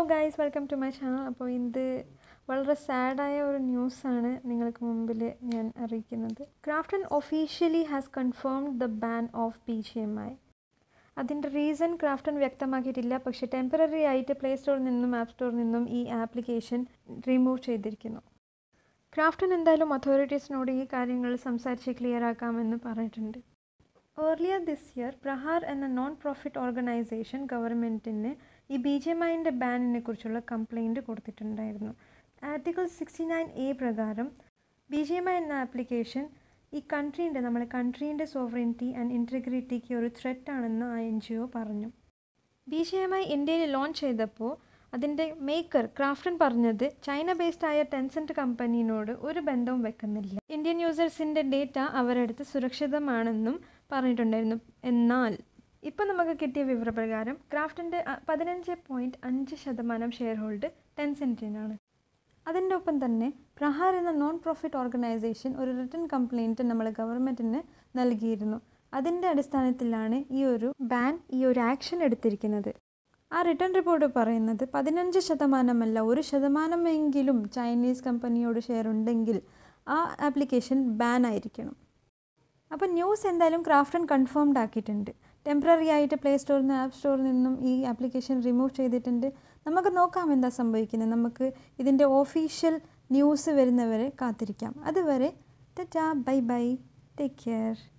guys welcome to my channel അപ്പോൾ ഇത് വളരെ സാഡായ ഒരു ന്യൂസാണ് നിങ്ങൾക്ക് മുമ്പിൽ ഞാൻ അറിയിക്കുന്നത് Krafton officially has confirmed the ban of B G M I അതിൻ്റെ റീസൺ ക്രാഫ്റ്റൺ വ്യക്തമാക്കിയിട്ടില്ല പക്ഷേ ടെമ്പററി ആയിട്ട് പ്ലേ സ്റ്റോറിൽ നിന്നും ആപ്പ് സ്റ്റോറിൽ നിന്നും ഈ ആപ്ലിക്കേഷൻ റിമൂവ് ചെയ്തിരിക്കുന്നു ക്രാഫ്റ്റൺ എന്തായാലും അതോറിറ്റീസിനോട് ഈ കാര്യങ്ങൾ സംസാരിച്ച് ക്ലിയർ ആക്കാമെന്ന് പറഞ്ഞിട്ടുണ്ട് ഏർലിയർ ദിസ് ഇയർ പ്രഹാർ എന്ന നോൺ പ്രോഫിറ്റ് ഓർഗനൈസേഷൻ ഗവൺമെൻറ്റിന് ഈ ബി ജെ എം ഐൻ്റെ ബാനിനെ കുറിച്ചുള്ള കംപ്ലൈൻറ്റ് കൊടുത്തിട്ടുണ്ടായിരുന്നു ആർട്ടിക്കിൾ സിക്സ്റ്റി നയൻ എ പ്രകാരം ബി ജി എം ഐ എന്ന ആപ്ലിക്കേഷൻ ഈ കൺട്രീൻ്റെ നമ്മുടെ കൺട്രീൻ്റെ സോവറിനിറ്റി ആൻഡ് ഇൻറ്റഗ്രിറ്റിക്ക് ഒരു ത്രെറ്റ് ആണെന്ന് ആ എൻ ജി ഒ പറഞ്ഞു ബി ജി എം ഐ ഇന്ത്യയിൽ ലോഞ്ച് ചെയ്തപ്പോൾ അതിൻ്റെ മേക്കർ ക്രാഫ്റ്റൺ പറഞ്ഞത് ചൈന ബേസ്ഡ് ആയ ടെൻസെൻറ്റ് കമ്പനിയോട് ഒരു ബന്ധവും വെക്കുന്നില്ല ഇന്ത്യൻ യൂസേഴ്സിൻ്റെ ഡേറ്റ അവരടുത്ത് സുരക്ഷിതമാണെന്നും പറഞ്ഞിട്ടുണ്ടായിരുന്നു എന്നാൽ ഇപ്പം നമുക്ക് കിട്ടിയ വിവരപ്രകാരം ക്രാഫ്റ്റിൻ്റെ പതിനഞ്ച് പോയിൻറ്റ് അഞ്ച് ശതമാനം ഷെയർ ഹോൾഡ് ടെൻസെൻറ്റിനാണ് അതിൻ്റെ ഒപ്പം തന്നെ പ്രഹാർ എന്ന നോൺ പ്രോഫിറ്റ് ഓർഗനൈസേഷൻ ഒരു റിട്ടേൺ കംപ്ലയിൻറ്റ് നമ്മൾ ഗവൺമെൻറ്റിന് നൽകിയിരുന്നു അതിൻ്റെ അടിസ്ഥാനത്തിലാണ് ഈ ഒരു ബാൻ ഈ ഒരു ആക്ഷൻ എടുത്തിരിക്കുന്നത് ആ റിട്ടേൺ റിപ്പോർട്ട് പറയുന്നത് പതിനഞ്ച് ശതമാനമല്ല ഒരു ശതമാനമെങ്കിലും ചൈനീസ് കമ്പനിയോട് ഷെയർ ഉണ്ടെങ്കിൽ ആ ആപ്ലിക്കേഷൻ ബാൻ ആയിരിക്കണം അപ്പോൾ ന്യൂസ് എന്തായാലും ക്രാഫ്റ്റൺ കൺഫേംഡ് ആക്കിയിട്ടുണ്ട് ടെമ്പററി ആയിട്ട് പ്ലേ സ്റ്റോറിൽ നിന്ന് ആപ്പ് സ്റ്റോറിൽ നിന്നും ഈ ആപ്ലിക്കേഷൻ റിമൂവ് ചെയ്തിട്ടുണ്ട് നമുക്ക് നോക്കാം എന്താ സംഭവിക്കുന്നത് നമുക്ക് ഇതിൻ്റെ ഒഫീഷ്യൽ ന്യൂസ് വരുന്നവരെ കാത്തിരിക്കാം അതുവരെ ടാ ബൈ ബൈ ടേക്ക് കെയർ